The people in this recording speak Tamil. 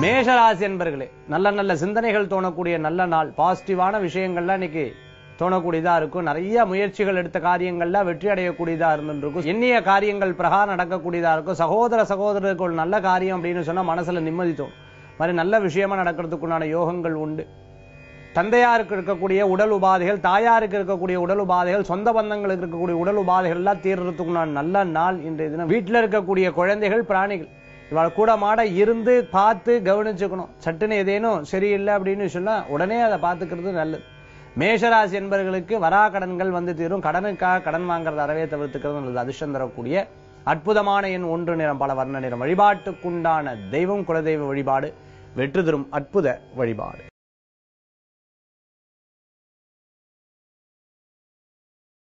மேஷராசி என்பர்களே நல்ல நல்ல சிந்தனைகள் தோணக்கூடிய நல்ல நாள் பாசிட்டிவான விஷயங்கள்லாம் இன்னைக்கு தோணக்கூடியதா இருக்கும் நிறைய முயற்சிகள் எடுத்த காரியங்கள்லாம் வெற்றி அடையக்கூடியதா இருந்துருக்கும் எண்ணிய காரியங்கள் பிரகாரம் நடக்கக்கூடியதா இருக்கும் சகோதர சகோதரருக்கு ஒரு நல்ல காரியம் அப்படின்னு சொன்னா மனசுல நிம்மதி தோணும் மாதிரி நல்ல விஷயமா நடக்கிறதுக்குண்டான யோகங்கள் உண்டு தந்தையாருக்கு இருக்கக்கூடிய உடல் உபாதைகள் தாயாருக்கு இருக்கக்கூடிய உடல் உபாதைகள் சொந்த பந்தங்களுக்கு இருக்கக்கூடிய உடல் உபாதைகள் எல்லாம் தீர்றதுக்குண்டான நல்ல நாள் இன்றைய தினம் வீட்டில் இருக்கக்கூடிய குழந்தைகள் பிராணிகள் இவள் கூட மாட இருந்து பார்த்து கவனிச்சுக்கணும் சட்டுன்னு ஏதேனும் சரியில்லை அப்படின்னு சொன்னா உடனே அதை பார்த்துக்கிறது நல்லது மேஷராசி என்பவர்களுக்கு வரா கடன்கள் வந்து தீரும் கடனுக்காக கடன் வாங்குறது அறவே தவிர்த்துக்கிறது நல்லது அதிர்ஷ்டம் தரக்கூடிய அற்புதமான எண் ஒன்று நிறம் பல வர்ண நிறம் வழிபாட்டுக்குண்டான தெய்வம் குலதெய்வ வழிபாடு வெற்றி தரும் அற்புத வழிபாடு